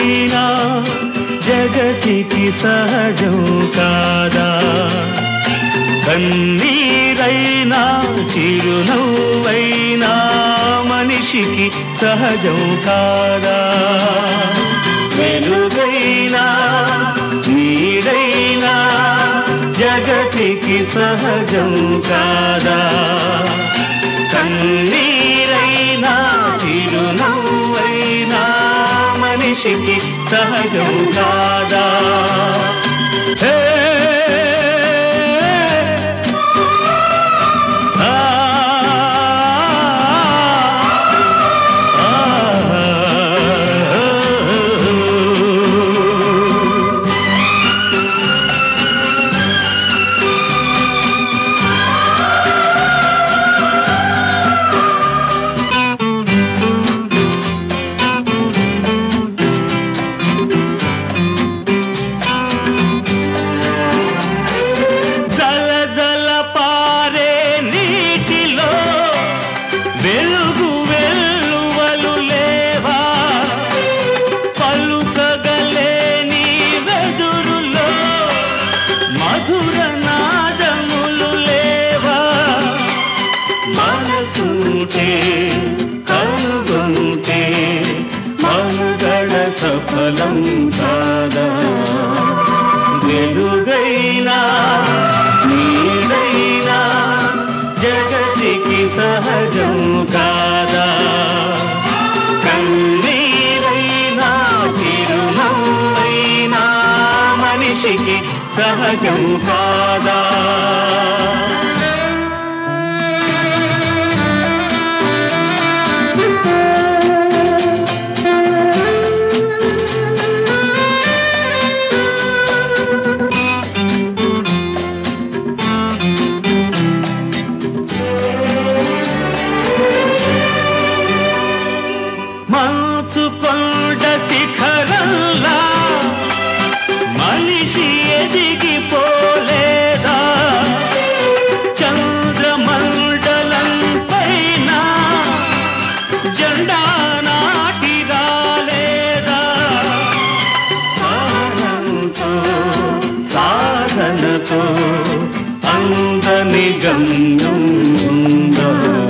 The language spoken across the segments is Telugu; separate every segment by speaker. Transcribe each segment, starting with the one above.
Speaker 1: వెలుగైనా జగతికి సహజం కాదా కన్నీరైనా చిరునవ్వైనా మనిషికి సహజం కాదా వెలుగైనా నీడైనా జగతికి సహజం కాదా కన్నీరైనా చిరునవ్వైనా మనిషికి సహజం కాదా హే ఆ ఆ జల జల పారే నీటిలో వెలుగు వెల్లువలు లేవా పలుకగలేని వెదురులో మధుర నాదములు లేవా మనసుంటే కనుగొంటే మనుగడ సఫలం కాదా వెలుగైనా నీడైనా జగతికి సహజం కాదా కన్నీరైనా చిరునవ్వైనా మనిషికి సహజం కాదా మంచు కొండ శిఖరంలా మనిషి ఎదిగిపోలేదా చంద్రమండలం పైన జెండా నాటి రాలేదా సాధనతో సాధనతో అందని గమ్యం ఉందా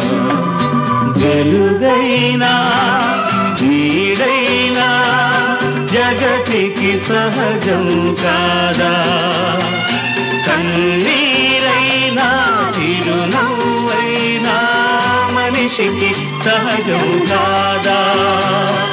Speaker 1: వెలుగైనా నీడైనా జగతికి సహజం కాదా కన్నీరైనా చిరునవ్వైనా మనిషికి సహజం కాదా